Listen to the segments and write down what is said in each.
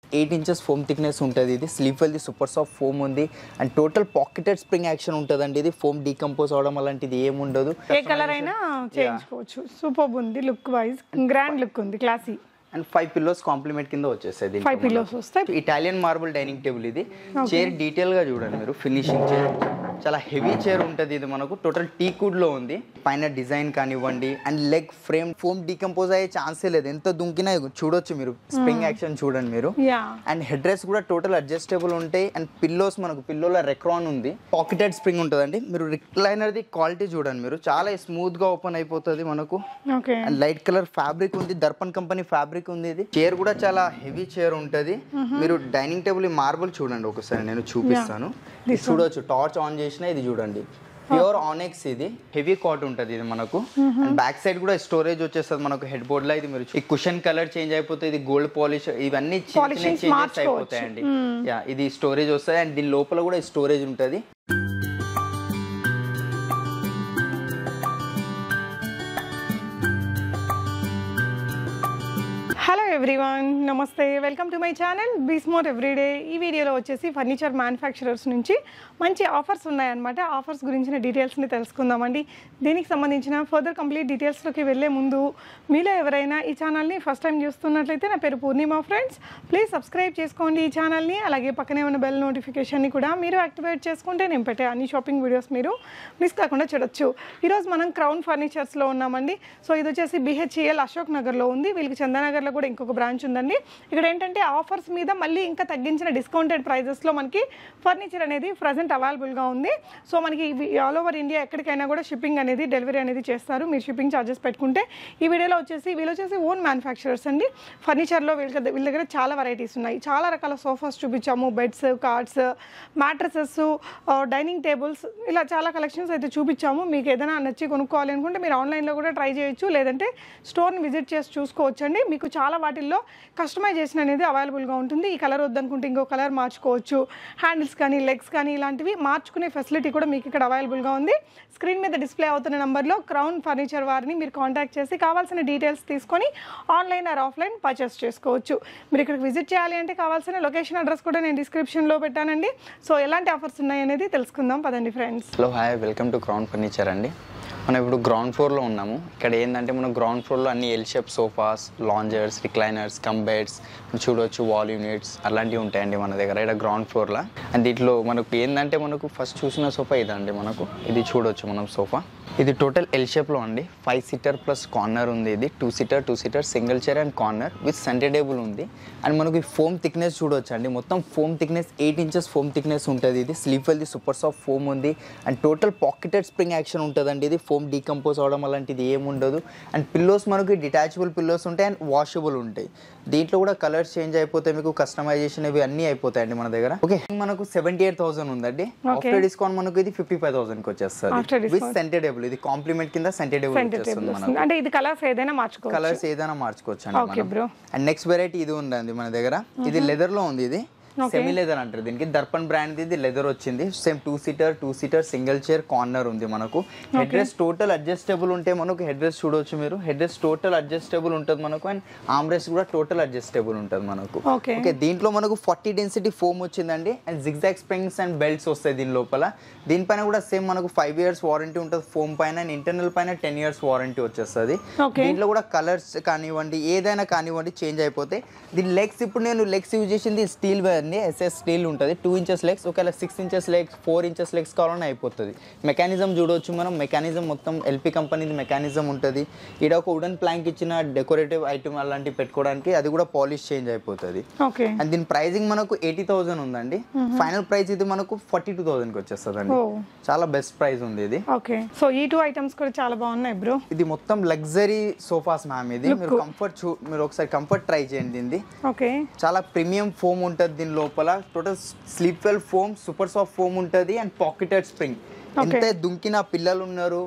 Eight inches foam thickness ఉంటుంది ఇది sleep వెల్ది సూపర్ సాఫ్ట్ ఫోమ్ ఉంది and total pocketed spring action ఉంటుందండి ఇది ఫోమ్ డీకంపోజ్ అవడం అలాంటిది ఏమి ఉండదు ఏ కలర్ అయినా చేయించుకోవచ్చు సూపర్ ఉంది లుక్ వైజ్ గ్రాండ్ లుక్ ఉంది classy and five pillows complement కింద వచ్చేస్తాయి ఫైవ్ పిల్లోస్ వస్తాయి ఇటాలియన్ మార్బుల్ డైనింగ్ టేబుల్ ఇది చైర్ డీటెయిల్ గా చూడండి మీరు ఫినిషింగ్ చైర్ చాలా హెవీ చైర్ ఉంటుంది ఇది మనకు టోటల్ టీ కుడ్ లో ఉంది పైన డిజైన్ కానివ్వండి and leg frame foam decompose అయ్యే ఛాన్సే లేదు ఎంత దుంకినా చూడొచ్చు మీరు స్ప్రింగ్ యాక్షన్ చూడండి మీరు యా అండ్ హెడ్ రెస్ట్ కూడా టోటల్ అడ్జస్టబుల్ ఉంటాయి అండ్ పిల్లోస్ మనకు పిల్లోల రెక్రాన్ ఉంది పాకెటెడ్ స్ప్రింగ్ ఉంటుందండి మీరు రిక్లైనర్ ది క్వాలిటీ చూడండి మీరు చాలా స్మూత్ గా ఓపెన్ అయిపోతుంది మనకు okay and light colour fabric ఉంది దర్పణ్ కంపెనీ ఫ్యాబ్రిక్ ఉంది ఇది చైర్ కూడా చాలా హెవీ చైర్ ఉంటది మీరు డైనింగ్ టేబుల్ ఈ మార్బుల్ చూడండి ఒకసారి నేను చూపిస్తాను ఇది చూడొచ్చు టార్చ్ ఆన్ చేసినా ఇది చూడండి ప్యూర్ ఆనెక్స్ ఇది హెవీ కాట్ ఉంటుంది ఇది మనకు అండ్ బ్యాక్ సైడ్ కూడా స్టోరేజ్ వచ్చేస్తుంది మనకు హెడ్ బోర్డ్ లో ఇది మీరు ఈ కుషన్ కలర్ చేంజ్ అయిపోతుంది ఇది గోల్డ్ పాలిష్ ఇవన్నీ చిన్న చిన్న Polishings చేంజెస్ మార్చుకోవచ్చు. అయిపోతాయండి యా ఇది స్టోరేజ్ వస్తుంది అండ్ దీని లోపల కూడా స్టోరేజ్ ఉంటుంది హలో ఎవ్రీవన్ నమస్తే వెల్కమ్ టు మై ఛానల్ బీస్మోర్ ఎవ్రీడే ఈ వీడియోలో వచ్చేసి ఫర్నిచర్ మ్యానుఫ్యాక్చరర్స్ నుంచి మంచి ఆఫర్స్ ఉన్నాయన్నమాట ఆఫర్స్ గురించిన డీటెయిల్స్ని తెలుసుకుందామండి దీనికి సంబంధించిన ఫర్దర్ కంప్లీట్ డీటెయిల్స్లోకి వెళ్ళే ముందు మీలో ఎవరైనా ఈ ఛానల్ని ఫస్ట్ టైం చూస్తున్నట్లయితే నా పేరు పూర్ణిమ ఫ్రెండ్స్ ప్లీజ్ సబ్స్క్రైబ్ చేసుకోండి ఈ ఛానల్ని అలాగే పక్కనే ఉన్న బెల్ నోటిఫికేషన్ని కూడా మీరు యాక్టివేట్ చేసుకుంటే నేను పెట్టే అన్ని షాపింగ్ వీడియోస్ మీరు మిస్ కాకుండా చూడొచ్చు ఈరోజు మనం క్రౌన్ ఫర్నిచర్స్లో ఉన్నామండి సో ఇది వచ్చేసి బిహెచ్ఈఎల్ అశోక్ నగర్లో ఉంది వీళ్ళకి చందనగర్లో కూడా ఇంకొక బ్రాంచ్ ఉందండి ఇక్కడ ఏంటంటే ఆఫర్స్ మీద మళ్ళీ ఇంకా తగ్గించిన డిస్కౌంటెడ్ ప్రైజెస్లో మనకి ఫర్నిచర్ అనేది ప్రజెంట్ అవైలబుల్గా ఉంది సో మనకి ఆల్ ఓవర్ ఇండియా ఎక్కడికైనా కూడా షిప్పింగ్ అనేది డెలివరీ అనేది చేస్తారు మీరు షిప్పింగ్ ఛార్జెస్ పెట్టుకుంటే ఈ వీడియోలో వచ్చేసి వీళ్ళు వచ్చేసి ఓన్ మ్యానుఫ్యాక్చరర్స్ అండి ఫర్నిచర్లో వీళ్ళ దగ్గర- వీళ్ళ దగ్గర చాలా వెరైటీస్ ఉన్నాయి చాలా రకాల సోఫాస్ చూపించాము beds cots mattresses dining tables ఇలా చాలా కలెక్షన్స్ అయితే చూపించాము మీకు ఏదైనా నచ్చి కొనుక్కోవాలి అనుకుంటే మీరు ఆన్లైన్లో కూడా ట్రై చేయొచ్చు లేదంటే స్టోర్ని విజిట్ చేసి చూసుకోవచ్చు అండి మీకు చాలా వాటిల్లో కస్టమైజేషన్ అనేది అవైలబుల్గా ఉంటుంది ఈ కలర్ వద్దనుకుంటే ఇంకో కలర్ మార్చుకోవచ్చు హ్యాండిల్స్ కానీ లెగ్స్ కానీ ఇలాంటివి మార్చుకునే ఫెసిలిటీ కూడా మీకు ఇక్కడ అవైలబుల్గా ఉంది స్క్రీన్ మీద డిస్ప్లే అవుతున్న నెంబర్లో క్రౌన్ ఫర్నిచర్ వారిని మీరు కాంటాక్ట్ చేసి కావాల్సిన డీటెయిల్స్ తీసుకొని ఆన్లైన్ ఆర్ ఆఫ్లైన్ పర్చేస్ చేసుకోవచ్చు మీరు ఇక్కడికి విజిట్ చేయాలి అంటే కావాల్సిన లొకేషన్ అడ్రస్ కూడా నేను డిస్క్రిప్షన్లో పెట్టానండి సో ఎలాంటి ఆఫర్స్ ఉన్నాయి అనేది తెలుసుకుందాం పదండి friends hello hi welcome to Crown furniture అండి మనం ఇప్పుడు గ్రౌండ్ ఫ్లోర్లో ఉన్నాము ఇక్కడ ఏంటంటే మనం గ్రౌండ్ ఫ్లోర్లో అన్ని L shape sofas loungers recliners cum beds చూడొచ్చు వాల్ యూనిట్స్ అలాంటివి ఉంటాయండి మన దగ్గర ఇక్కడ గ్రౌండ్ ఫ్లోర్లో అండ్ దీంట్లో మనకు ఏంటంటే మనకు ఫస్ట్ చూసిన సోఫా ఇదండి మనకు ఇది చూడొచ్చు మనం సోఫా ఇది టోటల్ ఎల్ షేప్లో అండి ఫైవ్ సీటర్ ప్లస్ కార్నర్ ఉంది ఇది two seater two seater single chair and corner with centre table ఉంది అండ్ మనకు ఈ ఫోమ్ థిక్నెస్ చూడొచ్చు అండి మొత్తం foam thickness eight inches foam thickness ఉంటుంది ఇది స్లీప్ వెల్ది సూపర్ సాఫ్ట్ ఫోమ్ ఉంది and total pocketed spring action ఉంటుందండి ఇది ఫోమ్ డీకంపోజ్ అవడం అలాంటిది ఏమి ఉండదు అండ్ పిల్లోస్ మనకి డిటాచబుల్ పిల్లోస్ ఉంటాయి అండ్ వాషబుల్ ఉంటాయి దీంట్లో కూడా కలర్స్ చేంజ్ అయిపోతాయి మీకు కస్టమైజేషన్ ఇవి అన్నీ అయిపోతాయండి మన దగ్గర ఓకే మనకు సెవెంటీ ఎయిట్ థౌసండ్ ఉందండి ఆఫ్టర్ డిస్కౌంట్ మనకు ఇది ఫిఫ్టీ ఫైవ్ థౌసండ్ కి After వచ్చేస్తుంది విత్ సెంటర్ టేబుల్ ఇది కాంప్లిమెంట్ కింద సెంటర్ టేబుల్ సెంటర్ వచ్చేస్తుంది టేబుల్ మనకు అంటే ఇది కలర్స్ ఏదైనా మార్చుకోవచ్చు కలర్స్ ఏదైనా మార్చుకోవచ్చు Okay, అండి bro. అండ్ నెక్స్ట్ వెరైటీ ఇది ఉందండి మన దగ్గర ఇది లెదర్ లో ఉంది ఇది సెమీ లెదర్ అంటారు దీనికి దర్పణ్ బ్రాండ్ ఇది లెదర్ వచ్చింది same two seater two seater single chair corner ఉంది మనకు హెడ్ రెస్ట్ టోటల్ అడ్జస్టబుల్ ఉంటే మనకు హెడ్ రెస్ట్ చూడొచ్చు మీరు హెడ్ రెస్ట్ టోటల్ అడ్జస్టబుల్ ఉంటుంది మనకు అండ్ ఆమ్ రెస్ట్ కూడా టోటల్ అడ్జస్టబుల్ ఉంటుంది మనకు ఓకే ఓకే దీంట్లో మనకు ఫార్టీ డెన్సిటీ ఫోమ్ వచ్చిందండి and zigzag springs and belts వస్తాయి దీని లోపల దీనిపైన కూడా సేమ్ మనకు ఫైవ్ ఇయర్స్ వారంటీ ఉంటుంది ఫోమ్ పైన అండ్ ఇంటర్నల్ పైన టెన్ ఇయర్స్ వారంటీ వచ్చేస్తుంది Okay. దీంట్లో కూడా కలర్స్ కానివ్వండి ఏదైనా కానివ్వండి చేంజ్ అయిపోతాయి దీని లెగ్స్ ఇప్పుడు నేను లెగ్స్ యూజ్ చేసింది స్టీల్ అండి ఎస్ఎస్ స్టీల్ ఉంటుంది టూ ఇంచెస్ లెగ్స్ ఒకవేళ six inches legs four inches legs కావాలన్నా అయిపోతుంది మెకానిజం చూడవచ్చు మనం మెకానిజం మొత్తం ఎల్పి కంపెనీది మెకానిజం ఉంటుంది ఇక్కడ ఒక వుడెన్ ప్లాంక్ ఇచ్చిన డెకరేటివ్ ఐటమ్ అలాంటివి పెట్టుకోవడానికి అది కూడా పాలిష్ చేంజ్ అయిపోతుంది ఓకే అండ్ దీని ప్రైజింగ్ మనకు ఎయిటీ థౌసండ్ ఉందండి ఫైనల్ ప్రైస్ ఇది మనకు ఫార్టీ టూ థౌసండ్కి వచ్చేస్తుంది అండి ఓ చాలా బెస్ట్ ప్రైస్ ఉంది ఇది ఓకే సో ఈ టూ ఐటమ్స్ కూడా చాలా బాగున్నాయి బ్రో ఇది మొత్తం లగ్జరీ సోఫాస్ మ్యామ్ ఇది మీరు కంఫర్ట్ చూ మీరు ఒకసారి కంఫర్ట్ ట్రై చేయండి దీన్ని ఓకే చాలా ప్రీమియం ఫోమ్ ఉంటుంది దీని లోపల total Sleepwell foam super soft foam ఉంటుంది అండ్ పాకెటెడ్ స్ప్రింగ్ ఎంత దుంకిన పిల్లలు ఉన్నారు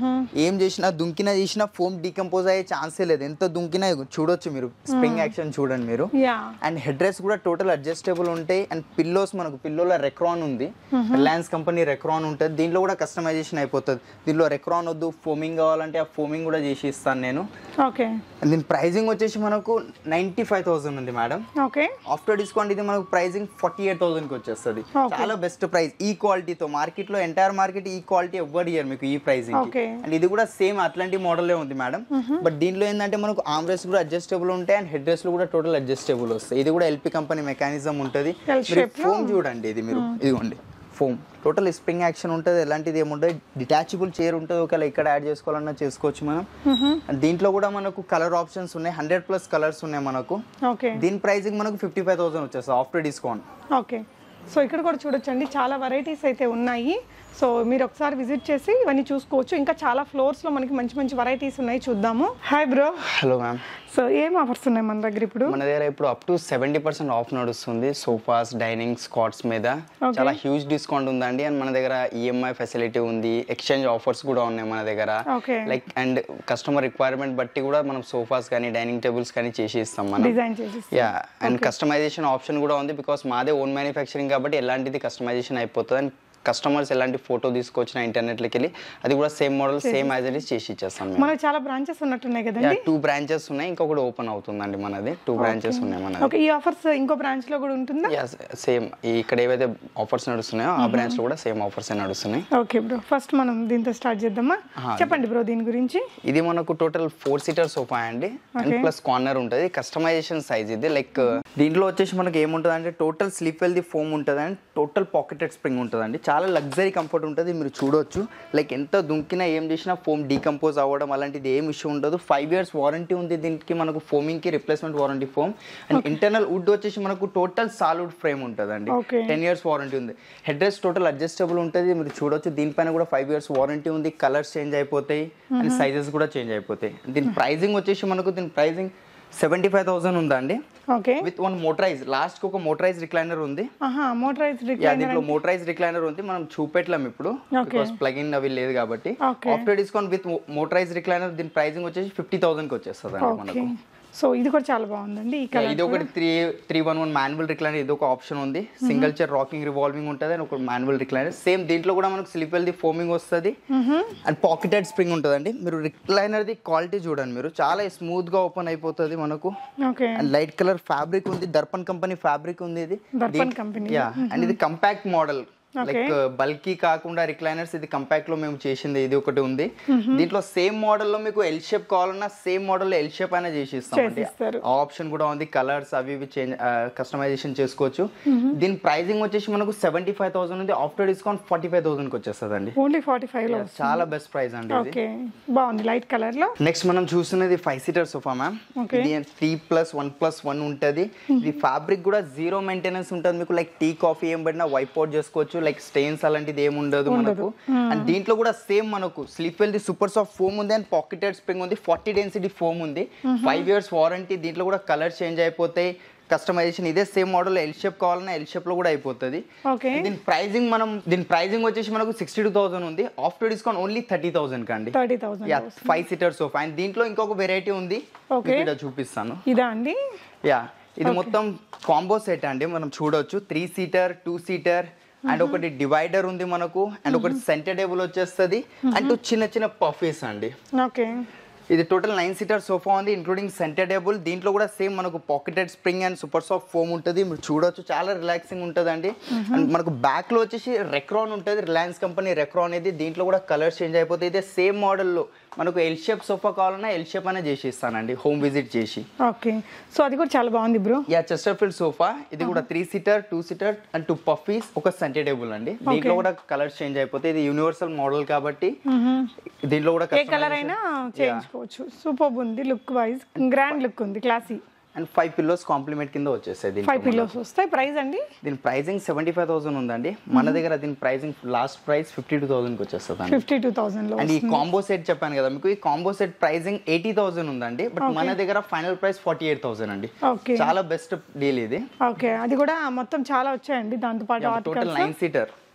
ఏం చేసినా దుంకినా చేసినా ఫోమ్ డీకంపోజ్ అయ్యే ఛాన్సే లేదు ఎంత దుంకినా చూడొచ్చు మీరు స్ప్రింగ్ యాక్షన్ చూడండి మీరు యా అండ్ హెడ్ రెస్ట్ కూడా టోటల్ అడ్జస్టబుల్ ఉంటాయి అండ్ పిల్లోస్ మనకు పిల్లోలో రెక్రాన్ ఉంది రిలయన్స్ కంపెనీ రెక్రాన్ ఉంటుంది దీంట్లో కూడా కస్టమైజేషన్ అయిపోతుంది దీంట్లో రెక్రాన్ వద్దు ఫోమింగ్ కావాలంటే ఆ ఫోమింగ్ కూడా చేసి ఇస్తాను నేను ఓకే And దీని ప్రైజింగ్ వచ్చేసి మనకు నైంటీ ఫైవ్ థౌసండ్ ఉంది మేడం ఓకే ఆఫ్టర్ డిస్కౌంట్ ఇది మనకు ప్రైజింగ్ ఫార్టీ ఎయిట్ థౌసండ్కి వచ్చేస్తుంది చాలా బెస్ట్ ప్రైస్ ఈ క్వాలిటీతో మార్కెట్లో ఎంటైర్ మార్కెట్ ఈ క్వాలిటీ ఎవ్వరు ఇయర్ మీకు ఈ ప్రైజింగ్ Okay. అండ్ ఇది కూడా సేమ్ అట్లాంటి మోడలే ఉంది మేడం బట్ దీంట్లో ఏంటంటే మనకు ఆమ్ రెస్ట్ కూడా అడ్జస్టబుల్ ఉంటాయి అండ్ హెడ్ రెస్ట్ కూడా టోటల్ అడ్జస్టబుల్ వస్తాయి ఇది కూడా ఎల్పి కంపెనీ మెకానిజం ఉంటుంది L shape లో. ఫోమ్ చూడండి ఇది మీరు ఇదిగోండి ఫోమ్ టోటల్ స్ప్రింగ్ యాక్షన్ ఉంటుంది ఎలాంటిది ఏముంటుంది డిటాచబుల్ చైర్ ఉంటుంది ఒకవేళ ఇక్కడ యాడ్ చేసుకోవాలన్నా చేసుకోవచ్చు మనం అండ్ దీంట్లో కూడా మనకు కలర్ ఆప్షన్స్ ఉన్నాయి హండ్రెడ్ ప్లస్ కలర్స్ ఉన్నాయి మనకు ఓకే దీని ప్రైసింగ్ మనకు ఫిఫ్టీ ఫైవ్ థౌసండ్ వచ్చేస్తుంది ఆఫ్టర్ డిస్కౌంట్ ఓకే సో ఇక్కడ కూడా చూడొచ్చండి చాలా వెరైటీస్ అయితే ఉన్నాయి సో మీరు ఒకసారి విజిట్ చేసి ఇవన్నీ చూసుకోవచ్చు ఇంకా చాలా ఫ్లోర్స్లో మనకి మంచి మంచి వెరైటీస్ ఉన్నాయి చూద్దాము hi bro hello ma'am so ఏం ఆఫర్స్ ఉన్నాయి మన దగ్గర ఇప్పుడు మన దగ్గర ఇప్పుడు up to seventy percent off నడుస్తుంది సోఫాస్ డైనింగ్ స్కాట్స్ మీద చాలా హ్యూజ్ డిస్కౌంట్ ఉందండి అండ్ మన దగ్గర ఈఎంఐ ఫెసిలిటీ ఉంది ఎక్స్చేంజ్ ఆఫర్స్ కూడా ఉన్నాయి మన దగ్గర okay like and customer requirement బట్టి కూడా మనం సోఫాస్ కానీ డైనింగ్ టేబుల్స్ కానీ చేసి ఇస్తాం మనం డిజైన్ చేసి యా అండ్ కస్టమైజేషన్ ఆప్షన్ కూడా ఉంది బికాస్ మాదే ఓన్ మ్యానుఫ్యాక్చరింగ్ కాబట్టి ఎలాంటిది కస్టమైజేషన్ అయిపోతుంది అండ్ కస్టమర్స్ ఎలాంటి ఫోటో తీసుకొచ్చిన ఇంటర్నెట్లోకి వెళ్ళి అది కూడా same model same as it is చేసి ఇచ్చేస్తాం మేము మనకి చాలా బ్రాంచెస్ ఉన్నట్టున్నాయి కదండి టూ బ్రాంచెస్ ఉన్నాయి ఇంకొకటి ఓపెన్ అవుతుందండి మనది టూ బ్రాంచెస్ ఉన్నాయి మనది ఓకే ఈ ఆఫర్స్ ఇంకో బ్రాంచ్ లో కూడా ఉంటుందా సేమ్ ఇక్కడ ఏవైతే ఆఫర్స్ నడుస్తున్నాయో ఆ బ్రాంచ్ లో కూడా సేమ్ ఆఫర్స్ నడుస్తున్నాయి ఓకే బ్రో ఫస్ట్ మనం దీంతో స్టార్ట్ చేద్దామా చెప్పండి బ్రో దీని గురించి ఇది మనకు టోటల్ ఫోర్ సీటర్ సోఫా అండి అండ్ ప్లస్ కార్నర్ ఉంటుంది కస్టమైజేషన్ సైజ్ ఇది లైక్ దీంట్లో వచ్చేసి మనకి ఏముంటుంది అంటే టోటల్ స్లీప్ వెల్ది ఫోమ్ ఉంటుంది అండ్ టోటల్ పాకెటెడ్ స్ప్రింగ్ ఉంటుంది అండి చాలా లగ్జరీ కంఫర్ట్ ఉంటుంది మీరు చూడొచ్చు లైక్ ఎంత దుంకినా ఏం చేసినా ఫోమ్ డీకంపోజ్ అవ్వడం అలాంటిది ఏం ఇష్యూ ఉండదు ఫైవ్ ఇయర్స్ వారంటీ ఉంది దీనికి మనకు ఫోమింగ్ కి replacement warranty foam and internal wood వచ్చేసి మనకు టోటల్ సాలిడ్ ఫ్రేమ్ ఉంటుంది అండి Okay. టెన్ ఇయర్స్ వారంటీ ఉంది హెడ్ రెస్ట్ టోటల్ అడ్జస్టబుల్ ఉంటుంది మీరు చూడొచ్చు దీనిపైన కూడా ఫైవ్ ఇయర్స్ వారంటీ ఉంది కలర్స్ చేంజ్ అయిపోతాయి అండ్ సైజెస్ కూడా చేంజ్ అయిపోతాయి దీని ప్రైజింగ్ వచ్చేసి మనకు దీని ప్రైజింగ్ సెవెంటీ ఫైవ్ థౌసండ్ ఉందండి okay with one motorise last ఒక మోటరైజ్ రిక్లైనర్ ఉంది ఆహా మోటరైజ్ యా దీంట్లో మోటరైజ్ రిక్లైనర్ ఉంది మనం చూపెట్లేం ఇప్పుడు Okay. బికాస్ ప్లగ్ ఇన్ అవి లేదు కాబట్టి Okay. After discount with motorise recliner దీని ప్రైజింగ్ వచ్చేసి ఫిఫ్టీ థౌసండ్కి వచ్చేస్తుంది అండి ఓకే మనకు సో ఇది కూడా చాలా బాగుందండి ఈ Yeah, కలర్ ఇది ఒకటి three three one one manual recliner ఇది ఒక ఆప్షన్ ఉంది సింగిల్ చైర్ రాకింగ్ రివాల్వింగ్ ఉంటుంది అండ్ ఒక మాన్యువల్ రిక్లైనర్ సేమ్ దీంట్లో కూడా మనకు స్లిప్ వెల్ది ఫోమింగ్ వస్తుంది అండ్ పాకెటెడ్ స్ప్రింగ్ ఉంటుందండి మీరు రిక్లైనర్ది క్వాలిటీ చూడండి మీరు చాలా స్మూత్ గా ఓపెన్ అయిపోతుంది మనకు okay and light colour fabric ఉంది దర్పన్ కంపెనీ ఫ్యాబ్రిక్ ఉంది ఇది దర్పణ్ company. యా అండ్ ఇది కంపాక్ట్ మోడల్ లైక్ బల్కీ కాకుండా రిక్లైనర్స్ ఇది కంపాక్ట్ లో మేము చేసింది ఇది ఒకటి ఉంది దీంట్లో సేమ్ మోడల్ లో మీకు ఎల్ షేప్ కావాలన్నా సేమ్ మోడల్ ఎల్ షేప్ అయినా చేసి ఇస్తామండి చేసిస్తారు. ఆ ఆప్షన్ కూడా ఉంది కలర్స్ అవి ఇవి చేంజ్ కస్టమైజేషన్ చేసుకోవచ్చు దీని ప్రైజింగ్ వచ్చేసి మనకు సెవెంటీ ఫైవ్ థౌసండ్ ఉంది after discount forty five thousand కి వచ్చేస్తుంది అండి ఓన్లీ ఫార్టీ ఫైవ్ లో చాలా బెస్ట్ ప్రైస్ అండి ఇది ఓకే బాగుంది లైట్ కలర్ లో నెక్స్ట్ మనం చూస్తున్నది five seater sofa ma'am Okay. ఇది three plus one plus one ఉంటుంది ఇది ఫ్యాబ్రిక్ కూడా జీరో మెయింటెనెన్స్ ఉంటుంది మీకు లైక్ టీ కాఫీ ఏం పడినా వైప్ అవుట్ చేసుకోవచ్చు లైక్ స్టెయిన్స్ అలాంటిది ఏమి ఉండదు మనకు అండ్ దీంట్లో కూడా సేమ్ మనకు స్లీప్ వెల్ది సూపర్ సాఫ్ట్ ఫోమ్ ఉంది అండ్ పాకెటెడ్ స్ప్రింగ్ ఉంది ఫార్టీ డెన్సిటీ ఫోమ్ ఉంది ఫైవ్ ఇయర్స్ వారంటీ దీంట్లో కూడా కలర్ చేంజ్ అయిపోతాయి కస్టమైజేషన్ ఇదే సేమ్ మోడల్ ఎల్ షేప్ కావాలన్నా ఎల్ షేప్ లో కూడా అయిపోతుంది ఓకే దీని ప్రైజింగ్ మనం దీని ప్రైజింగ్ వచ్చేసి మనకు సిక్స్టీ టూ థౌసండ్ ఉంది after discount only thirty thousand కండి thirty thousand yeah five seater sofa and దీంట్లో ఇంకొక వెరైటీ ఉంది Okay. మీకు ఇక్కడ చూపిస్తాను ఇదా అండి యా ఇది మొత్తం కాంబో సెట్ అండి మనం చూడొచ్చు three seater two seater and ఒకటి డివైడర్ ఉంది మనకు అండ్ ఒకటి సెంటర్ టేబుల్ వచ్చేస్తుంది అండ్ టూ చిన్న చిన్న పఫీస్ అండి ఓకే ఇది టోటల్ నైన్ సీటర్ సోఫా ఉంది ఇంక్లూడింగ్ సెంటర్ టేబుల్ దీంట్లో కూడా సేమ్ మనకు pocketed spring and super soft foam ఉంటుంది మీరు చూడొచ్చు చాలా రిలాక్సింగ్ ఉంటుంది అండి అండ్ మనకు బ్యాక్ లో వచ్చేసి రెక్రాన్ ఉంటుంది రిలయన్స్ కంపెనీ రెక్రాన్ ఇది దీంట్లో కూడా కలర్ చేంజ్ అయిపోతుంది ఇదే సేమ్ మోడల్లో మనకు ఎల్ షేప్ సోఫా కావాలన్నా ఎల్ షేప్ అనే చేసి ఇస్తానండి హోమ్ విజిట్ చేసి ఓకే సో అది కూడా చాలా బాగుంది బ్రో యా చెస్టర్ఫీల్డ్ సోఫా ఇది కూడా three seater two seater and two puffies ఒక సెంటర్ టేబుల్ అండి దీంట్లో కూడా కలర్స్ చేంజ్ అయిపోతాయి ఇది యూనివర్సల్ మోడల్ కాబట్టి దీంట్లో కూడా ఏ కలర్ అయినా చేయించుకోవచ్చు సూపర్ ఉంది లుక్ వైజ్ గ్రాండ్ లుక్ ఉంది classy and five pillows complement కింద వచ్చేస్తాయి దీంట్లో ఫైవ్ పిల్లోస్ వస్తాయి ప్రైస్ అండి దీని ప్రైజింగ్ సెవెంటీ ఫైవ్ థౌసండ్ ఉందండి మన దగ్గర దీని pricing last price fifty two థౌసండ్కి వచ్చేస్తుంది అండి ఫిఫ్టీ టూ థౌసండ్ లో అండ్ ఈ కాంబో సెట్ చెప్పాను కదా మీకు ఈ combo set pricing eighty thousand ఉందండి బట్ మన దగ్గర final price forty eight thousand అండి ఓకే చాలా బెస్ట్ డీల్ ఇది ఓకే అది కూడా మొత్తం చాలా వచ్చాయండి దాంతో పాటు total articles nine seater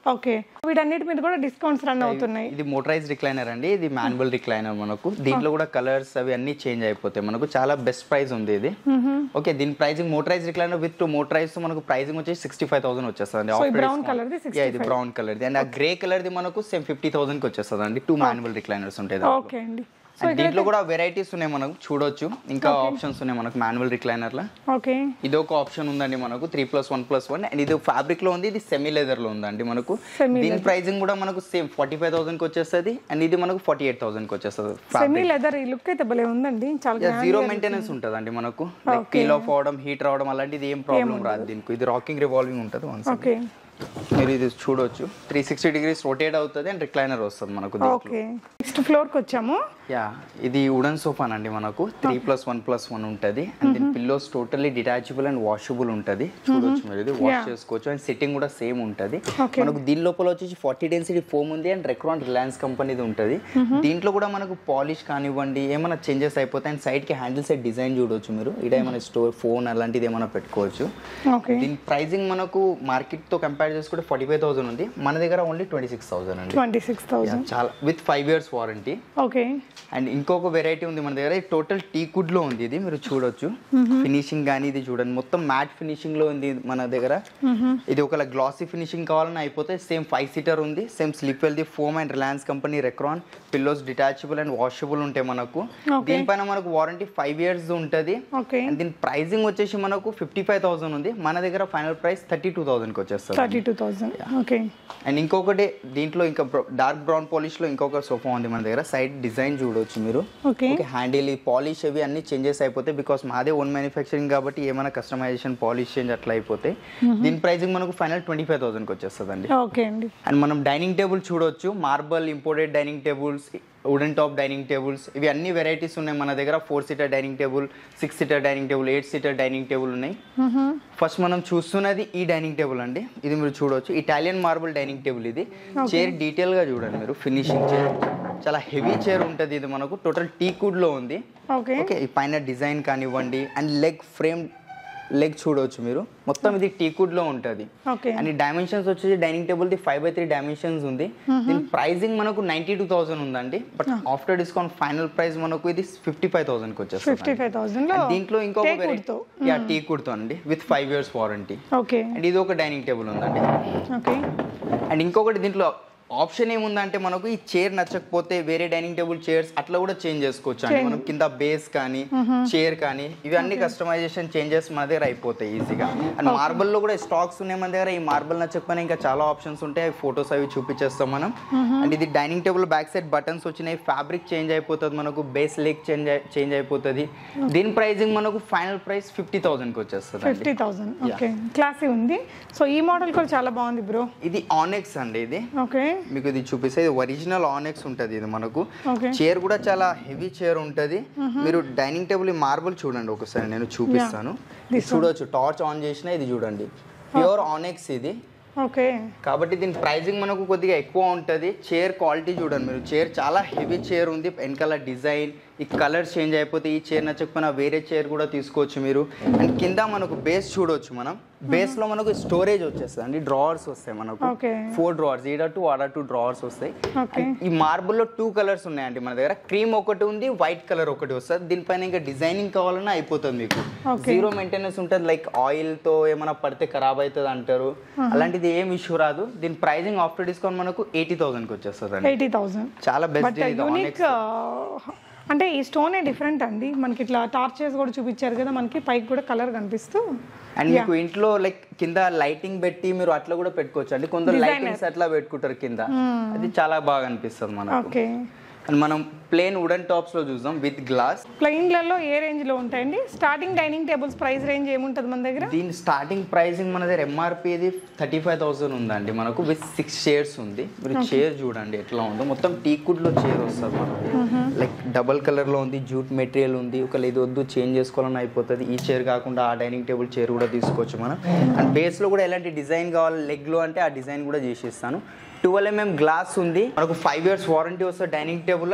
okay వీటన్నిటి మీద కూడా డిస్కౌంట్స్ రన్ అవుతున్నాయి ఇది మోటరైజ్ రిక్లైనర్ అండి ఇది మాన్యువల్ రిక్లైనర్ మనకు దీంట్లో కూడా కలర్స్ అవి అన్ని చేంజ్ అయిపోతాయి మనకు చాలా బెస్ట్ ప్రైస్ ఉంది ఇది ఓకే దీని pricing motorize recliner with motorize మనకు ప్రైజింగ్ వచ్చేసి సిక్స్టీ ఫైవ్ థౌసండ్ వచ్చేస్తుంది సో ఈ బ్రౌన్ కలర్ ది సిక్స్ ఇది బ్రౌన్ కలర్ అండ్ ఆ గ్రే కలర్ ది మనకు సేమ్ ఫిఫ్టీ థౌసండ్ కి వచ్చేస్తుంది అండి టూ మాన్యువల్ రిక్లైనర్స్ ఉంటాయి దాంట్లో. ఓకే అండి And దీంట్లో కూడా వెరైటీస్ ఉన్నాయి మనకు చూడొచ్చు ఇంకా ఆప్షన్స్ ఉన్నాయి మనకు మాన్యువల్ రిక్లైనర్ లో ఓకే ఇది ఒక ఆప్షన్ ఉందండి మనకు three plus one plus one and ఇది ఫ్యాబ్రిక్ లో ఉంది ఇది సెమీ లెదర్ లో ఉందండి మనకు Semi దీని ప్రైజింగ్ కూడా మనకు సేమ్ ఫార్టీ ఫైవ్ థౌసండ్ కి వచ్చేస్తుంది అండ్ ఇది మనకు ఫార్టీ ఎయిట్ థౌసండ్ కి వచ్చేస్తుంది సెమీ లెదర్ ఈ లుక్ అయితే భలే ఉందండి చాలా జీరో మెయింటెనెన్స్ ఉంటుంది అండి మనకు లైక్ పీల్ ఆఫ్ అవడం హీట్ రావడం అలాంటిది ఏం ప్రాబ్లం రాదు దీనికి ఇది రాకింగ్ రివాల్వింగ్ ఉంటుంది వన్స్ ఓకే మీరు ఇది చూడొచ్చు త్రీ సిక్స్టీ డిగ్రీస్ రొటేట్ అవుతుంది అండ్ రిక్లైనర్ వస్తుంది మనకు దీంట్లో ఓకే నెక్స్ట్ ఫ్లోర్ కి వచ్చాము యా ఇది వుడన్ సోఫా అండి మనకు three plus one plus one ఉంటుంది అండ్ దీని pillows totally detachable and washable ఉంటుంది చూడొచ్చు మీరు ఇది వాష్ చేసుకోవచ్చు అండ్ సిట్టింగ్ కూడా సేమ్ ఉంటుంది Okay. మనకు దీని లోపల వచ్చేసి ఫార్టీ డెన్సిటీ ఫోమ్ ఉంది అండ్ రెక్రాన్ రిలయన్స్ కంపెనీది ఉంటుంది దీంట్లో కూడా మనకు పాలిష్ కానివ్వండి ఏమైనా చేంజెస్ అయిపోతాయి అండ్ సైడ్ కి హ్యాండిల్ సైడ్ డిజైన్ చూడొచ్చు మీరు ఇక్కడ ఏమైనా స్టోర్ ఫోన్ అలాంటిది ఏమైనా పెట్టుకోవచ్చు ఓకే దీని ప్రైజింగ్ మనకు మార్కెట్ తో కంపేర్ చేసుకుంటే ఫార్టీ ఫైవ్ థౌసండ్ ఉంది మన దగ్గర ఓన్లీ ట్వంటీ సిక్స్ థౌసండ్ అండి ట్వంటీ సిక్స్ థౌసండ్ చాలా with five years warranty okay and ఇంకొక వెరైటీ ఉంది మన దగ్గర టోటల్ టీ కుడ్ లో ఉంది ఇది మీరు చూడొచ్చు ఫినిషింగ్ కానీ ఇది చూడండి మొత్తం మ్యాట్ ఫినిషింగ్ లో ఉంది మన దగ్గర ఇది ఒక గ్లాసీ ఫినిషింగ్ కావాలని అయిపోతే సేమ్ ఫైవ్ సీటర్ ఉంది సేమ్ స్లిప్ వెల్ది foam and Reliance company Recron pillows detachable and washable ఉంటాయి మనకు Okay. దీనిపైన మనకు వారంటీ ఫైవ్ ఇయర్స్ ఉంటుంది ఓకే అండ్ దీని ప్రైజింగ్ వచ్చేసి మనకు ఫిఫ్టీ ఫైవ్ థౌసండ్ ఉంది మన దగ్గర ఫైనల్ ప్రైస్ థర్టీ టూ థౌసండ్కి వచ్చేస్తుంది thirty two thousand okay and ఇంకొకటి దీంట్లో ఇంకా డార్క్ బ్రౌన్ పాలిష్ లో ఇంకొక సోఫా ఉంది మన దగ్గర సైడ్ డిజైన్ చూడొచ్చు మీరు ఓకే ఓకే హ్యాండిల్ ఈ పాలిష్ అవి అన్ని చేంజెస్ అయిపోతాయి బికాస్ మాదే ఓన్ మ్యానుఫ్యాక్చరింగ్ కాబట్టి ఏమైనా కస్టమైజేషన్ పాలిష్ చేంజ్ అట్లా అయిపోతాయి దీని ప్రైసింగ్ మనకు ఫైనల్ ట్వంటీ ఫైవ్ థౌసండ్కి వచ్చేస్తుంది ఓకే అండి అండ్ మనం డైనింగ్ టేబుల్ చూడొచ్చు marble imported dining tables wooden top dining tables ఇవి అన్ని వెరైటీస్ ఉన్నాయి మన దగ్గర four seater dining table six seater dining table eight seater dining table ఉన్నాయి ఫస్ట్ మనం చూస్తున్నది ఈ డైనింగ్ టేబుల్ అండి ఇది మీరు చూడొచ్చు ఇటాలియన్ మార్బుల్ డైనింగ్ టేబుల్ ఇది చైర్ డీటెయిల్ గా చూడండి మీరు ఫినిషింగ్ చైర్ చాలా హెవీ చైర్ ఉంటుంది ఇది మనకు టోటల్ టీ కుడ్ లో ఉంది ఓకే ఓకే ఈ పైన డిజైన్ కానివ్వండి అండ్ లెగ్ ఫ్రేమ్ లెగ్ చూడవచ్చు మీరు మొత్తం ఇది టీ కుడ్ లో ఉంటుంది ఓకే అండ్ ఈ డైమెన్షన్స్ వచ్చేసి డైనింగ్ టేబుల్ ది ఫైవ్ బై త్రీ డైమెన్షన్స్ ఉంది దీని ప్రైజింగ్ మనకు నైన్టీ టూ థౌసండ్ ఉందండి but after discount final price మనకు ఇది ఫిఫ్టీ ఫైవ్ థౌసండ్కి వచ్చేస్తుంది ఫిఫ్టీ ఫైవ్ థౌసండ్ లో And దీంట్లో ఇంకొక Teak wood తో. యా టీ కుడ్తో అండి with five years warranty okay and ఇది ఒక డైనింగ్ టేబుల్ ఉందండి ఓకే అండ్ ఇంకొకటి దీంట్లో ఆప్షన్ ఏముందంటే మనకు ఈ చైర్ నచ్చకపోతే వేరే డైనింగ్ టేబుల్ చైర్స్ అట్లా కూడా చేంజ్ చేసుకోవచ్చు అండి మనం కింద బేస్ కానీ చైర్ కానీ ఇవన్నీ కస్టమైజేషన్ చేంజెస్ మన దగ్గర అయిపోతాయి ఈజీగా అండ్ మార్బల్ లో కూడా స్టాక్స్ ఉన్నాయి మన దగ్గర ఈ మార్బల్ నచ్చకపోయినా ఇంకా చాలా ఆప్షన్స్ ఉంటాయి ఫొటోస్ అవి చూపించేస్తాం మనం అండ్ ఇది dining table back side buttons వచ్చినాయి ఫ్యాబ్రిక్ చేంజ్ అయిపోతుంది మనకు బేస్ లెగ్ చేంజ్ చేంజ్ అయిపోతుంది దీని ప్రైజింగ్ మనకు ఫైనల్ ప్రైస్ ఫిఫ్టీ థౌసండ్కి వచ్చేస్తుంది అండి ఫిఫ్టీ థౌసండ్ ఓకే క్లాసీ ఉంది సో ఈ మోడల్ కూడా చాలా బాగుంది బ్రో ఇది ఆనెక్స్ అండి ఇది ఓకే మీకు ఇది చూపిస్తే ఇది ఒరిజినల్ ఆనెక్స్ ఉంటుంది ఇది మనకు ఓకే చైర్ కూడా చాలా హెవీ చైర్ ఉంటుంది మీరు డైనింగ్ టేబుల్ ఈ మార్బుల్ చూడండి ఒకసారి నేను చూపిస్తాను ఇది చూడొచ్చు టార్చ్ ఆన్ చేసినా ఇది చూడండి ప్యూర్ ఆనెక్స్ ఇది ఓకే కాబట్టి దీని ప్రైజింగ్ మనకు కొద్దిగా ఎక్కువ ఉంటుంది చైర్ క్వాలిటీ చూడండి మీరు చైర్ చాలా హెవీ చైర్ ఉంది వెనకాల డిజైన్ ఈ కలర్స్ చేంజ్ అయిపోతే ఈ చైర్ నచ్చకపోయినా వేరే చైర్ కూడా తీసుకోవచ్చు మీరు అండ్ కింద మనకు బేస్ చూడొచ్చు మనం బేస్ లో మనకు స్టోరేజ్ వచ్చేస్తుంది అండి డ్రావర్స్ వస్తాయి మనకు ఓకే ఫోర్ డ్రావర్స్ ఈడ టూ ఆడ టూ డ్రావర్స్ వస్తాయి ఓకే ఈ మార్బుల్ లో టూ కలర్స్ ఉన్నాయండి మన దగ్గర క్రీమ్ ఒకటి ఉంది వైట్ కలర్ ఒకటి వస్తుంది దీనిపైన ఇంకా డిజైనింగ్ కావాలన్నా అయిపోతుంది మీకు Okay. జీరో మెయింటెనెన్స్ ఉంటుంది లైక్ ఆయిల్ తో ఏమైనా పడితే ఖరాబ్ అవుతుంది అంటారు అలాంటిది ఏం ఇష్యూ రాదు దీని ప్రైజింగ్ ఆఫ్టర్ డిస్కౌంట్ మనకు ఎయిటీ థౌసండ్ కి వచ్చేస్తుంది అండి ఎయిటీ థౌసండ్ చాలా బెస్ట్ బట్ యూనిక్ అంటే ఈ స్టోనే డిఫరెంట్ అండి మనకి ఇట్లా టార్చెస్ కూడా చూపించారు కదా మనకి పైకి కూడా కలర్ కనిపిస్తూ అండ్ మీకు ఇంట్లో లైక్ కింద లైటింగ్ పెట్టి మీరు అట్లా కూడా పెట్టుకోవచ్చు అండి కొందరు లైటింగ్స్ అట్లా పెట్టుకుంటారు కింద అది చాలా బాగా అనిపిస్తుంది మనకు ఓకే అండ్ మనం ప్లేన్ వుడెన్ టాప్స్ లో చూద్దాం విత్ గ్లాస్ ప్లెయిన్లలో ఏ రేంజ్ లో ఉంటాయండి starting dining tables price range ఏముంటుంది మన దగ్గర దీని స్టార్టింగ్ ప్రైసింగ్ మన దగ్గర ఎంఆర్పి ఇది థర్టీ ఫైవ్ థౌసండ్ ఉందండి మనకు విత్ సిక్స్ షేర్స్ ఉంది మీరు చైర్ చూడండి ఎట్లా ఉందో మొత్తం టీకుడ్ లో చైర్ వస్తుంది మనకు లైక్ డబల్ కలర్ లో ఉంది జూట్ మెటీరియల్ ఉంది ఒకవేళ ఇది వద్దు చేంజ్ చేసుకోవాలని అయిపోతుంది ఈ చైర్ కాకుండా ఆ డైనింగ్ టేబుల్ చైర్ కూడా తీసుకోవచ్చు మనం అండ్ బేస్ లో కూడా ఎలాంటి డిజైన్ కావాలి లెగ్ లో అంటే ఆ డిజైన్ కూడా చేసిస్తాను ట్వెల్వ్ ఎంఎం గ్లాస్ ఉంది మనకు ఫైవ్ ఇయర్స్ వారంటీ వస్తుంది డైనింగ్ టేబుల్ లో దీని price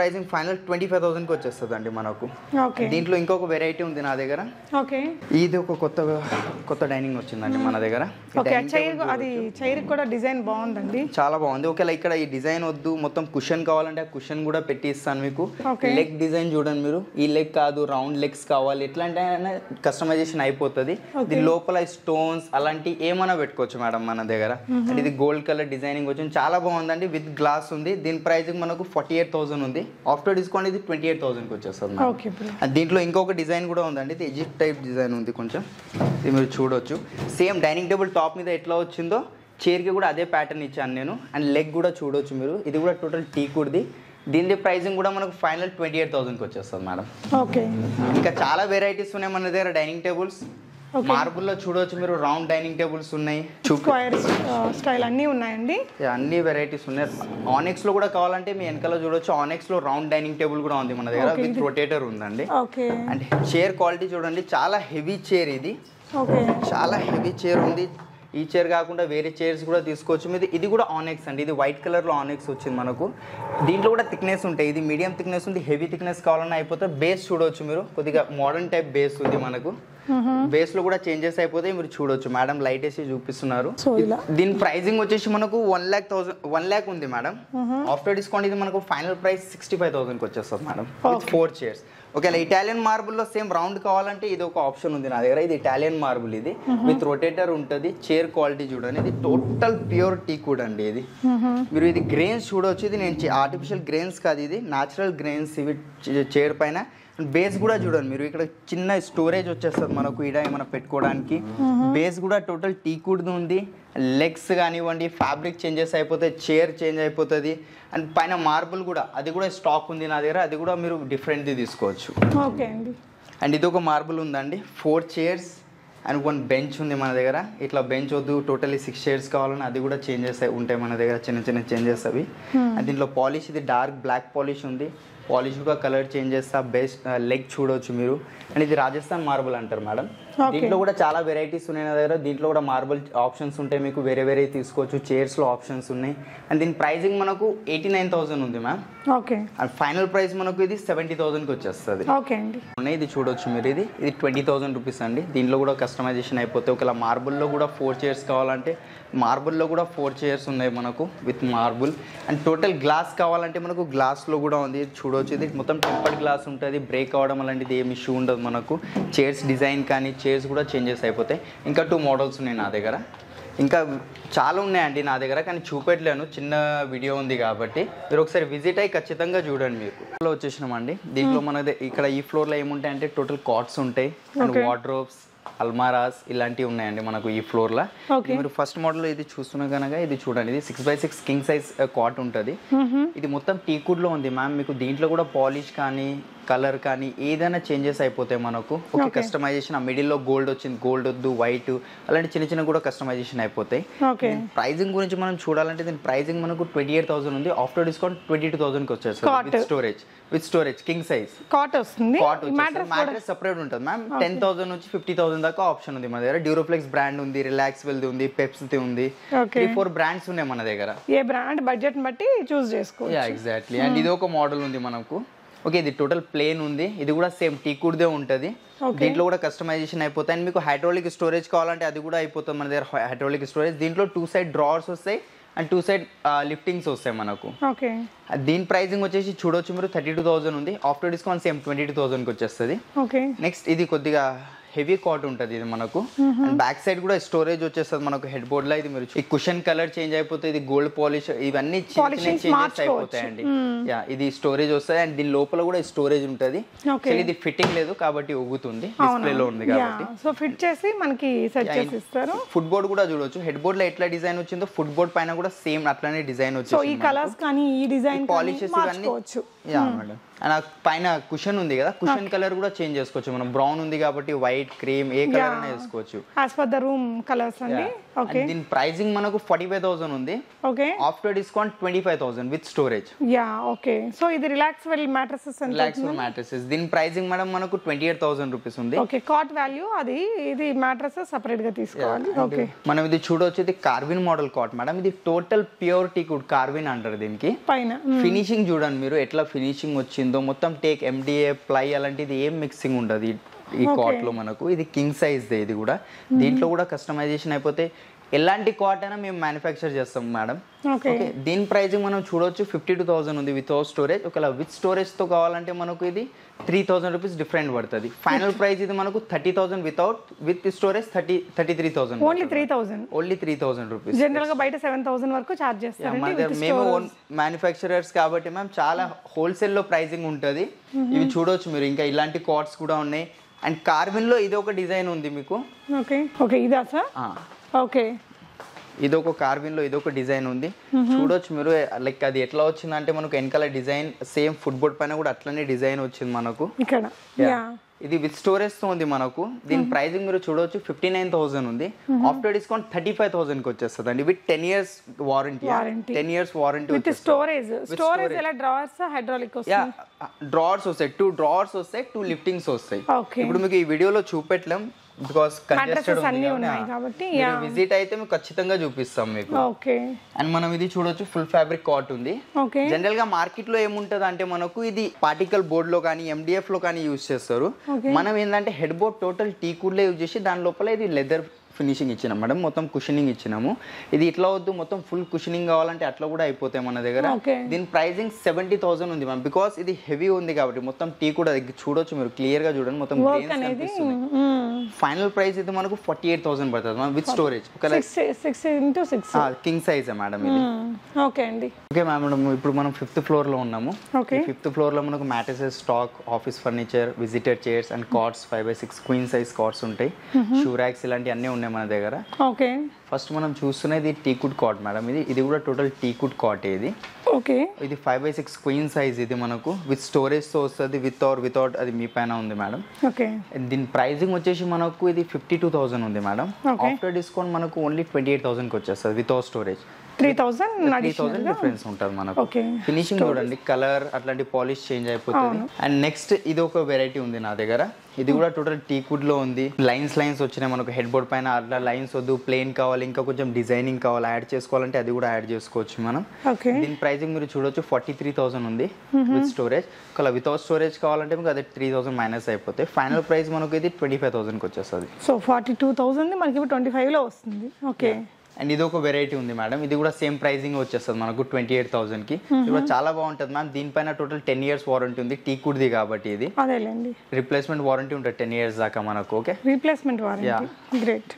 pricing final twenty five థౌసండ్కి వచ్చేస్తుంది అండి మనకు ఓకే దీంట్లో ఇంకొక వెరైటీ ఉంది నా దగ్గర ఓకే ఇది ఒక కొత్త కొత్త డైనింగ్ వచ్చిందండి మన దగ్గర ఈ ఓకే dining చైర్ table అది చైర్ కూడా డిజైన్ బాగుందండి చాలా బాగుంది ఒకవేళ ఇక్కడ ఈ డిజైన్ వద్దు మొత్తం కుషన్ కావాలంటే ఆ కుషన్ కూడా పెట్టి ఇస్తాను మీకు Okay. లెగ్ డిజైన్ చూడండి మీరు ఈ లెగ్ కాదు రౌండ్ లెగ్స్ కావాలి ఎట్లా అంటే కస్టమైజేషన్ అయిపోతుంది దీని లోపల స్టోన్స్ అలాంటి ఏమైనా పెట్టుకోవచ్చు మేడం మన దగ్గర అంటే ఇది గోల్డ్ కలర్ డిజైనింగ్ వచ్చింది చాలా బాగుందండి విత్ గ్లాస్ ఉంది దీని ప్రైస్ మనకు ఫార్టీ ఎయిట్ థౌసండ్ ఉంది ఆఫ్టర్ డిస్కౌంట్ ఇది ట్వంటీ ఎయిట్ థౌసండ్కి వచ్చేస్తుంది మేడం. ఓకే బ్రో అండ్ దీంట్లో ఇంకొక డిజైన్ కూడా ఉందండి ఇది ఎజిప్ట్ టైప్ డిజైన్ ఉంది కొంచెం ఇది మీరు చూడొచ్చు సేమ్ డైనింగ్ టేబుల్ టాప్ మీద ఎట్లా వచ్చిందో చైర్కి కూడా అదే ప్యాటర్న్ ఇచ్చాను నేను అండ్ లెగ్ కూడా చూడొచ్చు మీరు ఇది కూడా టోటల్ టీ కుడ్ది దీని ప్రైసింగ్ కూడా మనకు ఫైనల్ ట్వంటీ ఎయిట్ థౌసండ్కి వచ్చేస్తుంది మేడం ఓకే ఇంకా చాలా వెరైటీస్ ఉన్నాయి మన దగ్గర డైనింగ్ టేబుల్స్ Okay. మార్బుల్లో చూడొచ్చు మీరు రౌండ్ డైనింగ్ టేబుల్స్ ఉన్నాయి స్క్వైర్ స్టైల్ అన్నీ ఉన్నాయండి Yeah, అన్ని వెరైటీస్ ఉన్నాయి ఆనెక్స్ లో కూడా కావాలంటే మీ వెనకాల చూడొచ్చు ఆనెక్స్ లో రౌండ్ డైనింగ్ టేబుల్ కూడా ఉంది మన దగ్గర Okay, విత్ రొటేటర్ ఉందండి ఓకే అండ్ చైర్ క్వాలిటీ చూడండి చాలా హెవీ చైర్ ఇది ఓకే చాలా హెవీ చైర్ ఉంది ఈ చైర్ కాకుండా వేరే చైర్స్ కూడా తీసుకోవచ్చు మీది ఇది కూడా ఆనెక్స్ అండి ఇది వైట్ కలర్లో ఆనెక్స్ వచ్చింది మనకు దీంట్లో కూడా థిక్నెస్ ఉంటాయి ఇది మీడియం థిక్నెస్ ఉంది హెవీ థిక్నెస్ కావాలన్నా అయిపోతే బేస్ చూడవచ్చు మీరు కొద్దిగా మోడర్న్ టైప్ బేస్ ఉంది మనకు బేస్ లో కూడా చేంజెస్ అయిపోతే మీరు చూడొచ్చు మేడం లైట్ వేసి చూపిస్తున్నారు సో ఇలా దీని ప్రైసింగ్ వచ్చేసి మనకు one lakh thousand one lakh ఉంది మేడం ఆఫ్టర్ డిస్కౌంట్ ఇది మనకు ఫైనల్ ప్రైస్ సిక్స్టీ ఫైవ్ థౌసండ్కి వచ్చేస్తుంది మేడం విత్ ఫోర్ చైర్స్ ఒకవేళ ఇటాలియన్ మార్బుల్లో సేమ్ రౌండ్ కావాలంటే ఇది ఒక ఆప్షన్ ఉంది నా దగ్గర ఇది ఇటాలియన్ మార్బుల్ ఇది విత్ రొటేటర్ ఉంటుంది చైర్ క్వాలిటీ చూడండి ఇది టోటల్ ప్యూర్ టీ కూడా అండి ఇది మీరు ఇది గ్రెయిన్స్ చూడవచ్చు ఇది నేను ఆర్టిఫిషియల్ గ్రెయిన్స్ కాదు ఇది న్యాచురల్ గ్రెయిన్స్ ఇవి చైర్ పైన బేస్ కూడా చూడండి మీరు ఇక్కడ చిన్న స్టోరేజ్ వచ్చేస్తుంది మనకు ఇడ ఏమైనా పెట్టుకోవడానికి బేస్ కూడా టోటల్ టీ కుడ్ది ఉంది లెగ్స్ కానివ్వండి ఫ్యాబ్రిక్ చేంజెస్ అయిపోతాయి చైర్ చేంజ్ అయిపోతుంది అండ్ పైన మార్బుల్ కూడా అది కూడా స్టాక్ ఉంది నా దగ్గర అది కూడా మీరు డిఫరెంట్ది తీసుకోవచ్చు ఓకే అండి అండ్ ఇది ఒక మార్బుల్ ఉందండి four chairs and one bench ఉంది మన దగ్గర ఇట్లా బెంచ్ వద్దు టోటలీ సిక్స్ చైర్స్ కావాలని అది కూడా చేంజెస్ ఉంటాయి మన దగ్గర చిన్న చిన్న చేంజెస్ అవి అండ్ దీంట్లో పాలిష్ ఇది డార్క్ బ్లాక్ పాలిష్ ఉంది పాలిష్ కూడా కలర్ చేంజ్ చేస్తా బెస్ట్ లెగ్ చూడవచ్చు మీరు అండ్ ఇది రాజస్థాన్ మార్బుల్ అంటారు మేడం Okay. దీంట్లో కూడా చాలా వెరైటీస్ ఉన్నాయి నా దగ్గర దీంట్లో కూడా మార్బుల్ ఆప్షన్స్ ఉంటాయి మీకు వేరే వేరే తీసుకోవచ్చు చైర్స్లో ఆప్షన్స్ ఉన్నాయి అండ్ దీని ప్రైసింగ్ మనకు ఎయిటీ నైన్ థౌసండ్ ఉంది ma'am okay and final price మనకు ఇది సెవెంటీ థౌసండ్కి వచ్చేస్తుంది ఓకే అండి ఉన్నాయి ఇది చూడొచ్చు మీరు ఇది ఇది ట్వంటీ థౌసండ్ రూపీస్ అండి దీనిలో కూడా కస్టమైజేషన్ అయిపోతే ఒకవేళ మార్బుల్లో కూడా ఫోర్ చైర్స్ కావాలంటే మార్బుల్లో కూడా ఫోర్ చైర్స్ ఉన్నాయి మనకు with marble and total glass కావాలంటే మనకు గ్లాస్లో కూడా ఉంది ఇది చూడొచ్చు ఇది మొత్తం టెంపర్డ్ గ్లాస్ ఉంటుంది బ్రేక్ అవ్వడం అలాంటిది ఏమి ఇష్యూ ఉండదు మనకు చైర్స్ డిజైన్ కానీ చైర్స్ కూడా చేంజెస్ అయిపోతాయి ఇంకా టూ మోడల్స్ ఉన్నాయి నా దగ్గర ఇంకా చాలా ఉన్నాయండి నా దగ్గర కానీ చూపెట్టలేను చిన్న వీడియో ఉంది కాబట్టి మీరు ఒకసారి విజిట్ అయ్యి ఖచ్చితంగా చూడండి మీకు ఫ్లోర్ వచ్చేసినామండి దీంట్లో మనది ఇక్కడ ఈ ఫ్లోర్లో ఏముంటాయి అంటే టోటల్ కాట్స్ ఉంటాయి అండ్ Okay. వార్డ్రోబ్స్ అల్మారాస్ ఇలాంటివి ఉన్నాయండి మనకు ఈ ఫ్లోర్లో Okay. మీరు ఫస్ట్ మోడల్ ఇది చూస్తున్నా కనుక ఇది చూడండి ఇది six by six king size cot ఉంటుంది ఇది మొత్తం టీకుడ్లో ఉంది మ్యామ్ మీకు దీంట్లో కూడా పాలిష్ కానీ కలర్ కానీ ఏదైనా చేంజెస్ అయిపోతాయి మనకు ఓకే Okay. కస్టమైజేషన్ ఆ మిడిల్లో గోల్డ్ వచ్చింది గోల్డ్ వద్దు వైట్ అలాంటి చిన్న చిన్న కూడా కస్టమైజేషన్ అయిపోతాయి ఓకే ప్రైజింగ్ గురించి మనం చూడాలంటే దీని ప్రైజింగ్ మనకు ట్వంటీ ఎయిట్ థౌసండ్ ఉంది ఆఫ్టర్ డిస్కౌంట్ ట్వంటీ టూ థౌసండ్కి వచ్చేస్తుంది Cot. With storage with storage king size cot వస్తుంది కాట్ మ్యాట్రెస్ కూడా మ్యాట్రెస్ సెపరేట్ ఉంటుంది మ్యామ్ టెన్ థౌసండ్ నుంచి ఫిఫ్టీ థౌసండ్ దాకా ఆప్షన్ ఉంది మన దగ్గర డ్యూరోఫ్లెక్స్ బ్రాండ్ ఉంది రిలాక్స్ వెల్ది ఉంది పెప్స్ది ఉంది Okay. త్రీ ఫోర్ బ్రాండ్స్ ఉన్నాయి మన దగ్గర ఏ బ్రాండ్ బడ్జెట్ బట్టి చూస్ చేసుకో యా ఎగ్జాక్ట్లీ అండ్ ఇది ఒక మోడల్ ఉంది మనకు ఓకే ఇది టోటల్ ప్లేన్ ఉంది ఇది కూడా సేమ్ టీకుడ్దే ఉంటుంది Okay. దీంట్లో కూడా కస్టమైజేషన్ అయిపోతాయి అండ్ మీకు హైడ్రాలిక్ స్టోరేజ్ కావాలంటే అది కూడా అయిపోతుంది మన దగ్గర హైడ్రాలిక్ స్టోరేజ్ దీంట్లో టూ సైడ్ డ్రావర్స్ వస్తాయి అండ్ టూ సైడ్ లిఫ్టింగ్స్ వస్తాయి మనకు ఓకే దీని ప్రైజింగ్ వచ్చేసి చూడొచ్చు మీరు థర్టీ టూ థౌసండ్ ఉంది after discount same twenty two థౌసండ్కి వచ్చేస్తుంది ఓకే నెక్స్ట్ ఇది కొద్దిగా హెవీ కాట్ ఉంటుంది ఇది మనకు అండ్ బ్యాక్ సైడ్ కూడా స్టోరేజ్ వచ్చేస్తుంది మనకు హెడ్ బోర్డ్ లో ఇది మీరు ఈ కుషన్ కలర్ చేంజ్ అయిపోతుంది ఇది గోల్డ్ పాలిష్ ఇవన్నీ Polishings చేంజెస్ మార్చుకోవచ్చు. అయిపోతాయండి యా ఇది స్టోరేజ్ వస్తుంది అండ్ దీని లోపల కూడా స్టోరేజ్ ఉంటుంది Okay. ఇది ఫిట్టింగ్ లేదు కాబట్టి ఊగుతుంది డిస్ప్లే లో ఉంది కాబట్టి సో ఫిట్ చేసి మనకి సెట్ చేసి ఇస్తారు ఫుడ్ బోర్డ్ కూడా చూడొచ్చు హెడ్ బోర్డ్ లో ఎట్లా డిజైన్ వచ్చిందో ఫుడ్ బోర్డ్ పైన కూడా సేమ్ అట్లానే డిజైన్ సో వచ్చింది ఈ కలర్స్ కానీ ఈ డిజైన్ పాలిషెస్ ఇవన్నీ మార్చుకోవచ్చు యా మేడం అండ్ ఆ పైన కుషన్ ఉంది కదా కుషన్ కలర్ కూడా చేంజ్ చేసుకోవచ్చు మనం బ్రౌన్ ఉంది కాబట్టి వైట్ క్రీమ్ ఏ కలర్ అయినా వేసుకోవచ్చు as per the room colours అండి ఓకే And దీని ప్రైజింగ్ మనకు ఫార్టీ ఫైవ్ థౌసండ్ ఉంది okay after discount twenty five thousand with storage yeah okay so ఇది రిలాక్స్ వెల్ మ్యాట్రసెస్ అండి రిలాక్స్ మ్యాట్రసెస్ దీని ప్రైజింగ్ మేడం మనకు ట్వంటీ ఎయిట్ థౌసండ్ రూపీస్ ఉంది okay cot value అది ఇది మ్యాట్రసెస్ సపరేట్ గా తీసుకోవాలి ఓకే మనం ఇది చూడొచ్చు ఇది కార్విన్ మోడల్ కాట్ మేడం ఇది టోటల్ ప్యూరిటీ కూడా కార్విన్ అంటారు దీనికి పైన ఫినిషింగ్ చూడండి మీరు ఎట్లా ఫినిషింగ్ వచ్చిందో మొత్తం టేక్ ఎండిఏ ప్లై అలాంటిది ఏం మిక్సింగ్ ఉండదు ఈ- ఈ కాట్ లో మనకు ఇది కింగ్ సైజ్ దే ఇది కూడా దీంట్లో కూడా కస్టమైజేషన్ అయిపోతే ఎలాంటి కాట్ అయినా మేము మ్యానుఫ్యాక్చర్ చేస్తాం మేడం ఓకే ఓకే దీని ప్రైజింగ్ మనం చూడొచ్చు ఫిఫ్టీ టూ థౌసండ్ ఉంది వితౌట్ స్టోరేజ్ ఒకవేళ విత్ స్టోరేజ్ తో కావాలంటే మనకు ఇది త్రీ థౌసండ్ రూపీస్ డిఫరెంట్ పడుతుంది ఫైనల్ ప్రైస్ ఇది మనకు thirty thousand without with storage thirty thirty three thousand only three thousand only three thousand rupees general గా బయట సెవెన్ థౌసండ్ వరకు చార్జ్ చేస్తారండి మన దగ్గర మేము ఓన్ మ్యానుఫ్యాక్చరర్స్ కాబట్టి మ్యామ్ చాలా హోల్సేల్ లో ప్రైసింగ్ ఉంటుంది ఇవి చూడొచ్చు మీరు ఇంకా ఇలాంటి కార్డ్స్ కూడా ఉన్నాయి అండ్ కార్విన్ లో ఇది ఒక డిజైన్ ఉంది మీకు ఓకే ఓకే ఇదా సార్ ఆ, ఓకే ఇది ఒక కార్విన్ లో ఇది ఒక డిజైన్ ఉంది చూడొచ్చు మీరు లైక్ అది ఎట్లా వచ్చిందంటే మనకు వెనకాల డిజైన్ సేమ్ ఫుట్బోర్డ్ పైన కూడా అట్లనే డిజైన్ వచ్చింది మనకు ఇక్కడ యా ఇది విత్ స్టోరేజ్ తో ఉంది మనకు దీని ప్రైసింగ్ మీరు చూడొచ్చు ఫిఫ్టీ నైన్ థౌసండ్ ఉంది after discount thirty five thousand కి వచ్చేస్తుంది అండి with ten years warranty Warranty. Ten years warranty with storage storage ఎలా డ్రావర్స్ హైడ్రాలిక్ యా వస్తుంది డ్రావర్స్ వస్తాయి టూ డ్రావర్స్ వస్తాయి టూ లిఫ్టింగ్స్ వస్తాయి ఓకే ఇప్పుడు మీకు ఈ వీడియోలో చూపెట్టలేం బికాస్ Mattresses అన్నీ ఉన్నాయి కాబట్టి, విజిట్ అయితే మీకు ఖచ్చితంగా చూపిస్తాం మీకు ఓకే అండ్ మనం ఇది చూడొచ్చు ఫుల్ ఫ్యాబ్రిక్ కాట్ ఉంది ఓకే జనరల్ గా మార్కెట్ లో ఏముంటది అంటే మనకు ఇది పార్టికల్ బోర్డ్ లో కానీ ఎండిఎఫ్ లో కానీ యూజ్ చేస్తారు Okay. మనం ఏంటంటే హెడ్ బోర్డ్ టోటల్ టీ కుడ్లే యూజ్ చేసి దాని లోపల ఇది లెదర్ ఫినిషింగ్ ఇచ్చినాం మేడం మొత్తం కుషనింగ్ ఇచ్చినాము ఇది ఇట్లా వద్దు మొత్తం ఫుల్ కుషనింగ్ కావాలంటే అట్లా కూడా అయిపోతాయి మన దగ్గర Okay. దీని ప్రైజింగ్ సెవెంటీ థౌసండ్ ఉంది మ్యామ్ బికాస్ ఇది హెవీ ఉంది కాబట్టి మొత్తం టీ కూడా చూడొచ్చు మీరు క్లియర్ గా చూడండి మొత్తం వర్క్ grains అనేది కనిపిస్తున్నాయి ఫైనల్ ప్రైస్ ఇది మనకు ఫార్టీ ఎయిట్ థౌసండ్ పడుతుంది మ్యామ్ విత్ స్టోరేజ్ ఒక six six into six king size madam ఇది ఓకే అండి ఓకే మ్యామ్ ఇప్పుడు మనం ఫిఫ్త్ ఫ్లోర్ లో ఉన్నాము ఓకే ఫిఫ్త్ ఫ్లోర్ లో మనకు mattresses stock office furniture visitor chairs and cots five by six queen size cots ఉంటాయి షూ ర్యాక్స్ ఇలాంటివి అన్నీ ఉన్నాయి మన దగ్గర ఓకే ఫస్ట్ మనం చూస్తున్నది టీకుడ్ కాట్ మేడం ఇది ఇది కూడా టోటల్ టీకుడ్ కాట్ ఇది ఓకే ఇది five by six queen size ఇది మనకు విత్ స్టోరేజ్ తో వస్తుంది విత్ ఆర్ వితౌట్ అది మీ పైన ఉంది మేడం ఓకే దీని ప్రైజింగ్ వచ్చేసి మనకు ఇది ఫిఫ్టీ టూ థౌసండ్ ఉంది మేడం Okay. ఆఫ్టర్ డిస్కౌంట్ మనకు ఓన్లీ ట్వంటీ ఎయిట్ థౌసండ్కి వచ్చేస్తుంది without storage three thousand three additional thousand difference ఉంటుంది మనకు ఓకే ఫినిషింగ్ చూడండి కలర్ అట్లాంటి పాలిష్ చేంజ్ అయిపోతుంది అండ్ నెక్స్ట్ ఇది ఒక వెరైటీ ఉంది నా దగ్గర ఇది కూడా టోటల్ టీకుడ్ లో ఉంది లైన్స్ లైన్స్ వచ్చినాయి మనకు హెడ్ బోర్డ్ పైన అట్లా లైన్స్ వద్దు ప్లేన్ కావాలి ఇంకా కొంచెం డిజైనింగ్ కావాలి యాడ్ చేసుకోవాలంటే అది కూడా యాడ్ చేసుకోవచ్చు మనం ఓకే దీని ప్రైసింగ్ మీరు చూడొచ్చు ఫార్టీ త్రీ థౌసండ్ ఉంది విత్ స్టోరేజ్ ఒకవేళ వితౌట్ స్టోరేజ్ కావాలంటే మీకు అదే త్రీ థౌసండ్ మైనస్ అయిపోతాయి ఫైనల్ ప్రైస్ మనకు ఇది ట్వంటీ ఫైవ్ థౌసండ్కి వచ్చేస్తుంది సో ఫార్టీ టూ థౌసండ్ మనకి ఇప్పుడు ట్వంటీ ఫైవ్లో వస్తుంది ఓకే అండ్ ఇది ఒక వెరైటీ ఉంది మేడం ఇది కూడా సేమ్ ప్రైసింగ్ వచ్చేస్తుంది మనకు ట్వంటీ ఎయిట్ థౌసండ్కి ఇది కూడా చాలా బాగుంటుంది మ్యామ్ దీనిపైన టోటల్ టెన్ ఇయర్స్ వారంటీ ఉంది టీ కుడ్ది కాబట్టి ఇది అదేలేండి రిప్లేస్మెంట్ వారంటీ ఉంటుంది టెన్ ఇయర్స్ దాకా మనకు okay replacement warranty great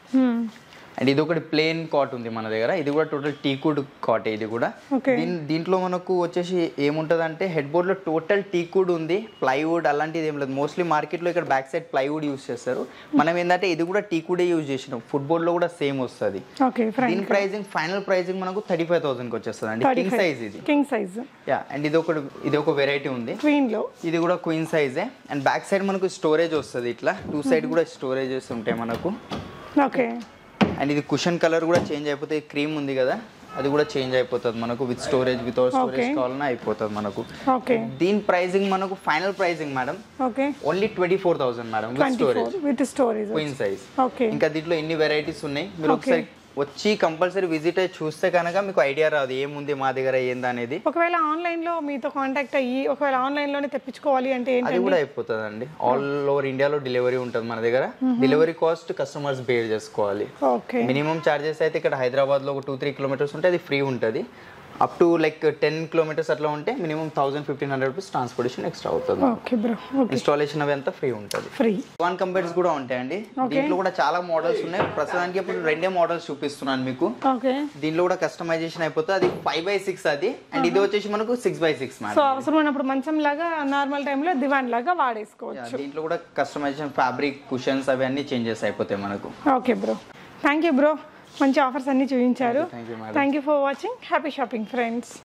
and ఇది ఒకటి ప్లేన్ కాట్ ఉంది మన దగ్గర ఇది కూడా టోటల్ టీ కుడ్ కాట్ ఇది కూడా ఓకే దీని దీంట్లో మనకు వచ్చేసి ఏముంటుంది అంటే హెడ్ బోర్డ్ లో టోటల్ టీ కుడ్ ఉంది ప్లైవుడ్ అలాంటిది ఏం లేదు మోస్ట్లీ మార్కెట్ లో ఇక్కడ బ్యాక్ సైడ్ ప్లైవుడ్ యూస్ చేస్తారు మనం ఏంటంటే ఇది కూడా టీ కుడే యూజ్ చేసినాం ఫుట్బాల్ లో కూడా సేమ్ వస్తుంది ఓకే దీని ఫ్రెండ్ ప్రైజింగ్ ఫైనల్ ప్రైజింగ్ మనకు థర్టీ ఫైవ్ థౌసండ్కి వచ్చేస్తుంది అండి కింగ్ సైజ్ ఇది కింగ్ సైజ్ యా అండ్ ఇది ఒక ఇది ఒక వెరైటీ ఉంది క్వీన్లో ఇది కూడా క్వీన్ సైజే అండ్ బ్యాక్ సైడ్ మనకు స్టోరేజ్ వస్తుంది ఇట్లా టూ సైడ్ కూడా స్టోరేజెస్ ఉంటాయి మనకు ఓకే అండ్ ఇది కుషన్ కలర్ కూడా చేంజ్ అయిపోతుంది క్రీమ్ ఉంది కదా అది కూడా చేంజ్ అయిపోతుంది మనకు with storage without storage Okay. కావాలన్నా అయిపోతుంది మనకు ఓకే దీని ప్రైజింగ్ మనకు final pricing madam okay only twenty four thousand madam with twenty storage four with storage queen size okay ఇంకా దీంట్లో ఎన్ని వెరైటీస్ ఉన్నాయి మీరు Okay. ఒకసారి వచ్చి కంపల్సరీ విజిట్ అయ్యి చూస్తే కనుక మీకు ఐడియా రాదు ఏముంది మా దగ్గర ఏందనేది ఒకవేళ ఆన్లైన్లో మీతో కాంటాక్ట్ అయ్యి ఒకవేళ ఆన్లైన్లోనే తెప్పించుకోవాలి అంటే అది ఏంటండి కూడా అయిపోతుంది అండి ఆల్ ఓవర్ ఇండియాలో డెలివరీ ఉంటుంది మన దగ్గర డెలివరీ కాస్ట్ కస్టమర్స్ బేర్ చేసుకోవాలి ఓకే మినిమం చార్జెస్ అయితే ఇక్కడ హైదరాబాద్ లో ఒక టూ త్రీ కిలోమీటర్స్ ఉంటే అది ఫ్రీ ఉంటుంది up to like ten kilometres అట్లా ఉంటే minimum thousand fifteen hundred rupees transportation extra అవుతుంది ఓకే బ్రో ఓకే ఇన్స్టాలేషన్ అవి అంతా ఫ్రీ ఉంటుంది ఫ్రీ వన్ కంపెనీస్ కూడా ఉంటాయండి దీంట్లో కూడా చాలా మోడల్స్ ఉన్నాయి ప్రస్తుతానికి ఇప్పుడు రెండే మోడల్స్ చూపిస్తున్నాను మీకు ఓకే దీంట్లో కూడా కస్టమైజేషన్ అయిపోతుంది అది ఫైవ్ బై సిక్స్ అది అండ్ ఇది వచ్చేసి మనకు six by six so madam అవసరమైనప్పుడు మంచం లాగా నార్మల్ టైంలో దివాన్ లాగా వాడేసుకోవచ్చు దీంట్లో కూడా కస్టమైజేషన్ ఫ్యాబ్రిక్ కుషన్స్ అవి అన్ని చేంజెస్ అయిపోతాయి మనకు okay bro thank you bro మంచి ఆఫర్స్ అన్ని చూపించారు Thank you, madam. Thank you for watching happy shopping friends